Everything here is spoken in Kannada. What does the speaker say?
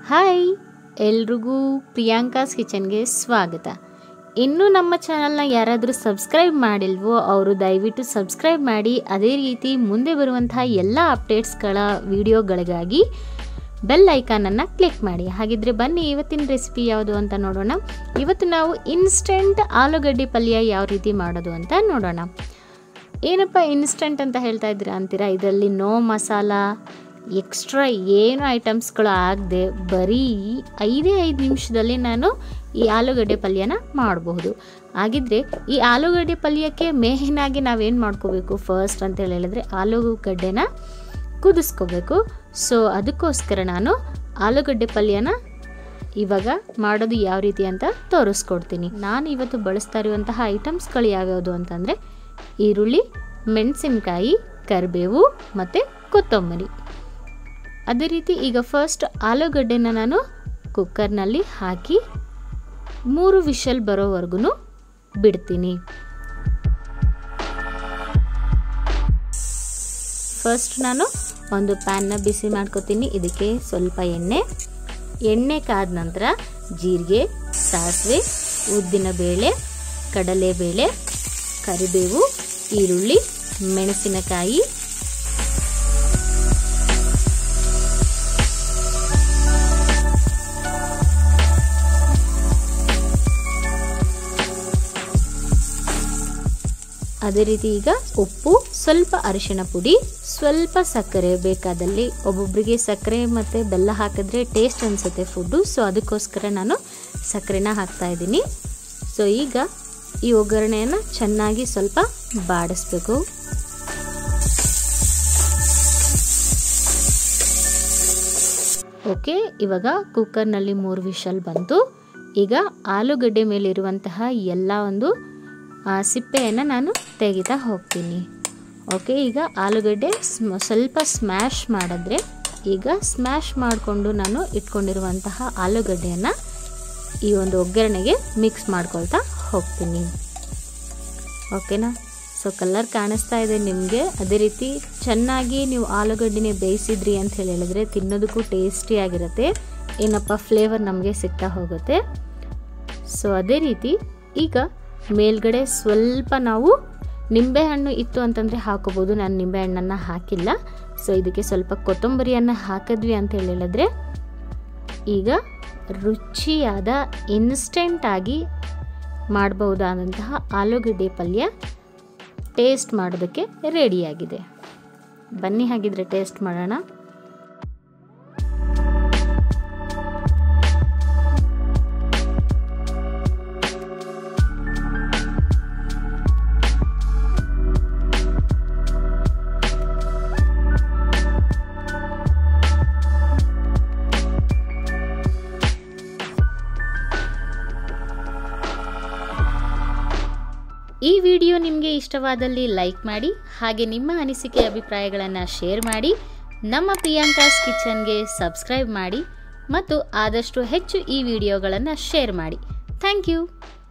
ಹಾಯ್ ಎಲ್ರಿಗೂ ಪ್ರಿಯಾಂಕಾಸ್ ಕಿಚನ್ಗೆ ಸ್ವಾಗತ ಇನ್ನೂ ನಮ್ಮ ಚಾನಲ್ನ ಯಾರಾದರೂ ಸಬ್ಸ್ಕ್ರೈಬ್ ಮಾಡಿಲ್ವೋ ಅವರು ದಯವಿಟ್ಟು ಸಬ್ಸ್ಕ್ರೈಬ್ ಮಾಡಿ ಅದೇ ರೀತಿ ಮುಂದೆ ಬರುವಂತಹ ಎಲ್ಲ ಅಪ್ಡೇಟ್ಸ್ಗಳ ವಿಡಿಯೋಗಳಿಗಾಗಿ ಬೆಲ್ ಐಕಾನನ್ನು ಕ್ಲಿಕ್ ಮಾಡಿ ಹಾಗಿದ್ರೆ ಬನ್ನಿ ಇವತ್ತಿನ ರೆಸಿಪಿ ಯಾವುದು ಅಂತ ನೋಡೋಣ ಇವತ್ತು ನಾವು ಇನ್ಸ್ಟೆಂಟ್ ಆಲೂಗಡ್ಡೆ ಪಲ್ಯ ಯಾವ ರೀತಿ ಮಾಡೋದು ಅಂತ ನೋಡೋಣ ಏನಪ್ಪ ಇನ್ಸ್ಟೆಂಟ್ ಅಂತ ಹೇಳ್ತಾ ಇದ್ದೀರಾ ಅಂತೀರಾ ಇದರಲ್ಲಿ ನೋ ಮಸಾಲ ಎಕ್ಸ್ಟ್ರಾ ಏನು ಐಟಮ್ಸ್ಗಳು ಆಗದೆ ಬರೀ ಐದೇ ಐದು ನಿಮಿಷದಲ್ಲಿ ನಾನು ಈ ಆಲೂಗಡ್ಡೆ ಪಲ್ಯನ ಮಾಡಬಹುದು ಹಾಗಿದ್ರೆ ಈ ಆಲೂಗಡ್ಡೆ ಪಲ್ಯಕ್ಕೆ ಮೇಯ್ನಾಗಿ ನಾವೇನು ಮಾಡ್ಕೋಬೇಕು ಫಸ್ಟ್ ಅಂತ ಹೇಳಿದ್ರೆ ಆಲೂಗಡ್ಡೆನ ಕುದಿಸ್ಕೋಬೇಕು ಸೊ ಅದಕ್ಕೋಸ್ಕರ ನಾನು ಆಲೂಗಡ್ಡೆ ಪಲ್ಯನ ಇವಾಗ ಮಾಡೋದು ಯಾವ ರೀತಿ ಅಂತ ತೋರಿಸ್ಕೊಡ್ತೀನಿ ನಾನು ಇವತ್ತು ಬಳಸ್ತಾ ಇರುವಂತಹ ಐಟಮ್ಸ್ಗಳು ಯಾವ್ಯಾವುದು ಅಂತಂದರೆ ಈರುಳ್ಳಿ ಮೆಣಸಿನ್ಕಾಯಿ ಕರಿಬೇವು ಮತ್ತು ಕೊತ್ತಂಬರಿ ಅದೇ ರೀತಿ ಈಗ ಫಸ್ಟ್ ಆಲೂಗಡ್ಡೆನ ನಾನು ಕುಕ್ಕರ್ನಲ್ಲಿ ಹಾಕಿ ಮೂರು ವಿಷಲ್ ಬರೋವರೆಗೂ ಬಿಡ್ತೀನಿ ಫಸ್ಟ್ ನಾನು ಒಂದು ಪ್ಯಾನ್ನ ಬಿಸಿ ಮಾಡ್ಕೊತೀನಿ ಇದಕ್ಕೆ ಸ್ವಲ್ಪ ಎಣ್ಣೆ ಎಣ್ಣೆ ಕಾದ ನಂತರ ಜೀರಿಗೆ ಸಾಸಿವೆ ಉದ್ದಿನಬೇಳೆ ಕಡಲೆಬೇಳೆ ಕರಿಬೇವು ಈರುಳ್ಳಿ ಮೆಣಸಿನಕಾಯಿ ಅದೇ ರೀತಿ ಈಗ ಉಪ್ಪು ಸ್ವಲ್ಪ ಅರಿಶಿಣ ಪುಡಿ ಸ್ವಲ್ಪ ಸಕ್ಕರೆ ಬೇಕಾದಲ್ಲಿ ಒಬ್ಬೊಬ್ಬರಿಗೆ ಸಕ್ಕರೆ ಮತ್ತು ಬೆಲ್ಲ ಹಾಕಿದ್ರೆ ಟೇಸ್ಟ್ ಅನಿಸುತ್ತೆ ಫುಡ್ಡು ಸೊ ಅದಕ್ಕೋಸ್ಕರ ನಾನು ಸಕ್ಕರೆನ ಹಾಕ್ತಾ ಇದ್ದೀನಿ ಸೊ ಈಗ ಈ ಒಗ್ಗರಣೆಯನ್ನು ಚೆನ್ನಾಗಿ ಸ್ವಲ್ಪ ಬಾಡಿಸ್ಬೇಕು ಓಕೆ ಇವಾಗ ಕುಕ್ಕರ್ನಲ್ಲಿ ಮೂರು ವಿಷಲ್ ಬಂತು ಈಗ ಆಲೂಗಡ್ಡೆ ಮೇಲಿರುವಂತಹ ಎಲ್ಲ ಒಂದು ಸಿಪ್ಪೆಯನ್ನು ನಾನು ತೆಗಿತಾ ಹೋಗ್ತೀನಿ ಓಕೆ ಈಗ ಆಲೂಗಡ್ಡೆ ಸ್ಮ ಸ್ವಲ್ಪ ಸ್ಮ್ಯಾಶ್ ಮಾಡಿದ್ರೆ ಈಗ ಸ್ಮ್ಯಾಶ್ ಮಾಡಿಕೊಂಡು ನಾನು ಇಟ್ಕೊಂಡಿರುವಂತಹ ಆಲೂಗಡ್ಡೆಯನ್ನು ಈ ಒಂದು ಒಗ್ಗರಣೆಗೆ ಮಿಕ್ಸ್ ಮಾಡ್ಕೊಳ್ತಾ ಹೋಗ್ತೀನಿ ಓಕೆನಾ ಸೊ ಕಲರ್ ಕಾಣಿಸ್ತಾ ಇದೆ ನಿಮಗೆ ಅದೇ ರೀತಿ ಚೆನ್ನಾಗಿ ನೀವು ಆಲೂಗಡ್ಡೆನೇ ಬೇಯಿಸಿದ್ರಿ ಅಂತ ಹೇಳಿ ಹೇಳಿದ್ರೆ ತಿನ್ನೋದಕ್ಕೂ ಟೇಸ್ಟಿಯಾಗಿರುತ್ತೆ ಏನಪ್ಪ ಫ್ಲೇವರ್ ನಮಗೆ ಸಿಗ್ತಾ ಹೋಗುತ್ತೆ ಸೊ ಅದೇ ರೀತಿ ಈಗ ಮೇಲ್ಗಡೆ ಸ್ವಲ್ಪ ನಾವು ನಿಂಬೆಹಣ್ಣು ಇತ್ತು ಅಂತಂದರೆ ಹಾಕೋಬೋದು ನಾನು ನಿಂಬೆಹಣ್ಣನ್ನು ಹಾಕಿಲ್ಲ ಸೊ ಇದಕ್ಕೆ ಸ್ವಲ್ಪ ಕೊತ್ತಂಬರಿಯನ್ನು ಹಾಕಿದ್ವಿ ಅಂತ ಹೇಳಿದ್ರೆ ಈಗ ರುಚಿಯಾದ ಇನ್ಸ್ಟೆಂಟಾಗಿ ಮಾಡಬಹುದಾದಂತಹ ಆಲೂಗಡ್ಡೆ ಪಲ್ಯ ಟೇಸ್ಟ್ ಮಾಡೋದಕ್ಕೆ ರೆಡಿಯಾಗಿದೆ ಬನ್ನಿ ಹಾಗಿದ್ರೆ ಟೇಸ್ಟ್ ಮಾಡೋಣ ಈ ವಿಡಿಯೋ ನಿಮಗೆ ಇಷ್ಟವಾದಲ್ಲಿ ಲೈಕ್ ಮಾಡಿ ಹಾಗೆ ನಿಮ್ಮ ಅನಿಸಿಕೆ ಅಭಿಪ್ರಾಯಗಳನ್ನು ಶೇರ್ ಮಾಡಿ ನಮ್ಮ ಪ್ರಿಯಾಂಕಾಸ್ ಕಿಚನ್ಗೆ ಸಬ್ಸ್ಕ್ರೈಬ್ ಮಾಡಿ ಮತ್ತು ಆದಷ್ಟು ಹೆಚ್ಚು ಈ ವಿಡಿಯೋಗಳನ್ನು ಶೇರ್ ಮಾಡಿ ಥ್ಯಾಂಕ್ ಯು